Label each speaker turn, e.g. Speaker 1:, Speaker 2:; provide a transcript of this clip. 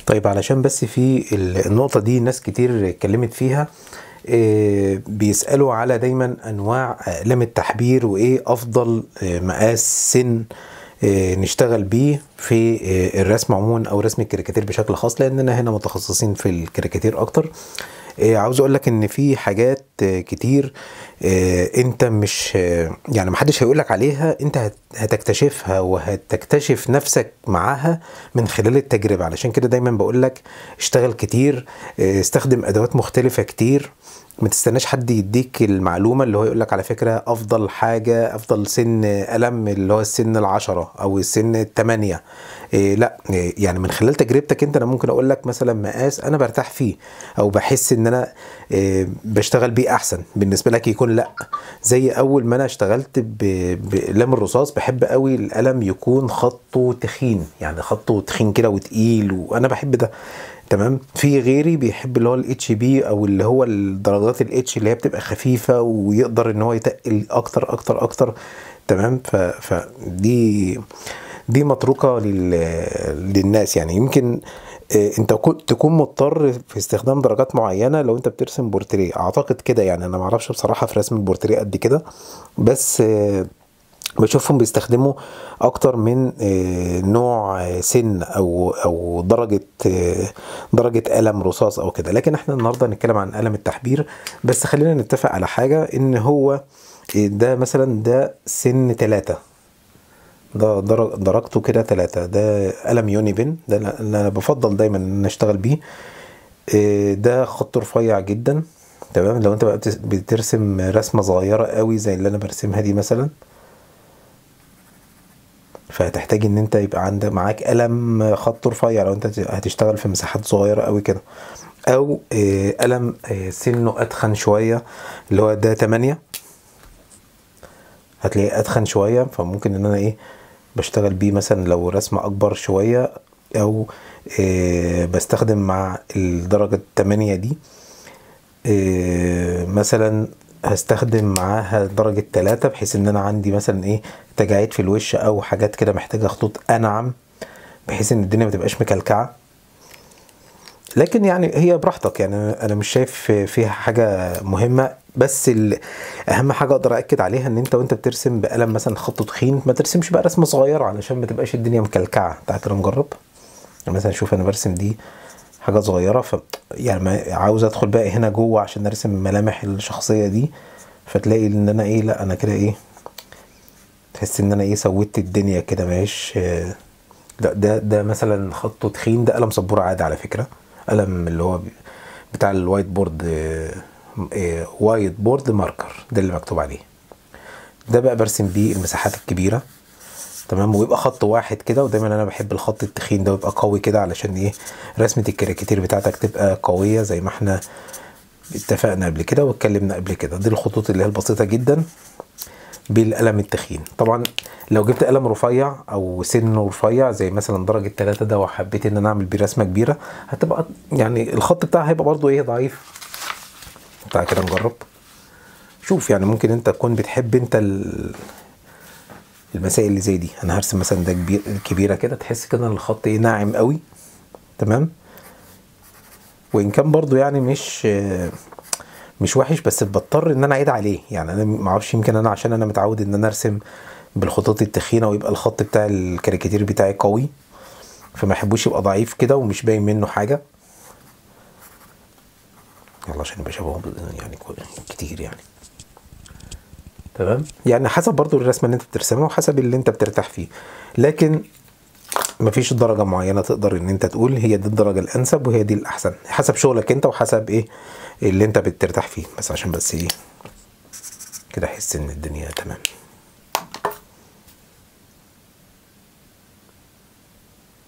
Speaker 1: طيب علشان بس في ال- النقطة دي ناس كتير اتكلمت فيها آه، بيسألوا على دايما أنواع أقلام التحبير وإيه أفضل آه، مقاس سن آه، نشتغل بيه في آه، الرسم عموما أو رسم الكاريكاتير بشكل خاص لأننا هنا متخصصين في الكاريكاتير أكتر آه، عاوز اقول لك ان في حاجات آه، كتير آه، انت مش آه، يعني محدش هيقول لك عليها انت هت- هتكتشفها وهتكتشف نفسك معاها من خلال التجربه علشان كده دايما بقول لك اشتغل كتير آه، استخدم ادوات مختلفه كتير ما تستناش حد يديك المعلومه اللي هو يقول لك على فكره افضل حاجه افضل سن قلم اللي هو السن العشرة او السن الثمانية إيه لا إيه يعني من خلال تجربتك انت انا ممكن اقول لك مثلا مقاس انا برتاح فيه او بحس ان انا إيه بشتغل بيه احسن بالنسبه لك يكون لا زي اول ما انا اشتغلت ب- بقلم الرصاص بحب قوي القلم يكون خطه تخين يعني خطه تخين كده وتقيل وانا بحب ده تمام في غيري بيحب اللي هو الاتش بي او اللي هو الدرجات الاتش اللي هي بتبقى خفيفه ويقدر ان هو يتقل اكتر اكتر اكتر تمام ف فدي دي متروكه لل... للناس يعني يمكن آه، انت كو- تكون مضطر في استخدام درجات معينه لو انت بترسم بورتريه اعتقد كده يعني انا ما اعرفش بصراحه في رسم البورتريه قد كده بس آه، بشوفهم بيستخدموا اكتر من آه، نوع آه، سن او او درجه آه، درجه قلم رصاص او كده لكن احنا النهارده هنتكلم عن قلم التحبير بس خلينا نتفق على حاجه ان هو آه، ده مثلا ده سن ثلاثة ده درج- درجته كده ثلاثة ده قلم يونيبن ده اللي انا بفضل دايما ان أنا اشتغل بيه آه، ده خط رفيع جدا تمام لو انت بقى بتس- بترسم رسمه صغيره قوي زي اللي انا برسمها دي مثلا فهتحتاج ان انت يبقى عندك معاك قلم خط رفيع لو انت هتشتغل في مساحات صغيره قوي كده او آه، قلم آه، سنه اتخن شويه اللي هو ده 8 هتلاقيه اتخن شويه فممكن ان انا ايه بشتغل بيه مثلا لو رسمه اكبر شويه او آه، بستخدم مع الدرجه التمانية دي آه، مثلا هستخدم معاها درجة تلاتة بحيث ان انا عندي مثلا ايه تجاعيد في الوش او حاجات كده محتاجة خطوط انعم بحيث ان الدنيا ما تبقاش مكلكعة لكن يعني هي براحتك يعني انا مش شايف فيها حاجة مهمة بس ال- اهم حاجة اقدر اكد عليها ان انت وانت بترسم بقلم مثلا خط تخين ما ترسمش بقى رسمة صغيرة علشان ما تبقاش الدنيا مكلكعة تعال كده نجرب يعني مثلا شوف انا برسم دي حاجه صغيره ف يعني ما عاوز ادخل بقى هنا جوه عشان ارسم ملامح الشخصيه دي فتلاقي ان انا ايه لا انا كده ايه تحس ان انا ايه سويت الدنيا كده ماهيش آه، لا ده ده مثلا خطه تخين ده قلم سبوره عادي على فكره قلم اللي هو بي- بتاع الوايت بورد آه، آه، وايت بورد ماركر ده اللي مكتوب عليه ده بقى برسم بيه المساحات الكبيره تمام ويبقى خط واحد كده ودايما انا بحب الخط التخين ده ويبقى قوي كده علشان ايه رسمه الكاريكاتير بتاعتك تبقى قويه زي ما احنا اتفقنا قبل كده واتكلمنا قبل كده دي الخطوط اللي هي البسيطه جدا بالقلم التخين طبعا لو جبت قلم رفيع او سنه رفيع زي مثلا درجه ثلاثة ده وحبيت ان انا اعمل بيه رسمه كبيره هتبقى يعني الخط بتاعها هيبقى برضو ايه ضعيف تعالى كده نجرب شوف يعني ممكن انت تكون بتحب انت ال... المسائل اللي زي دي انا هرسم مثلا ده كبير كبيره كده تحس كده ان الخط ايه ناعم قوي تمام وان كان برضو يعني مش مش وحش بس بضطر ان انا اعيد عليه يعني انا ما اعرفش يمكن انا عشان انا متعود ان انا ارسم بالخطوط التخينه ويبقى الخط بتاع الكاريكاتير بتاعي قوي فما احبوش يبقى ضعيف كده ومش باين منه حاجه يلا عشان يبقى شبهه يعني كو- كتير يعني تمام يعني حسب برضو الرسمه اللي انت بترسمها وحسب اللي انت بترتاح فيه لكن مفيش درجه معينه تقدر ان انت تقول هي دي الدرجه الانسب وهي دي الاحسن حسب شغلك انت وحسب ايه اللي انت بترتاح فيه بس عشان بس ايه كده احس ان الدنيا تمام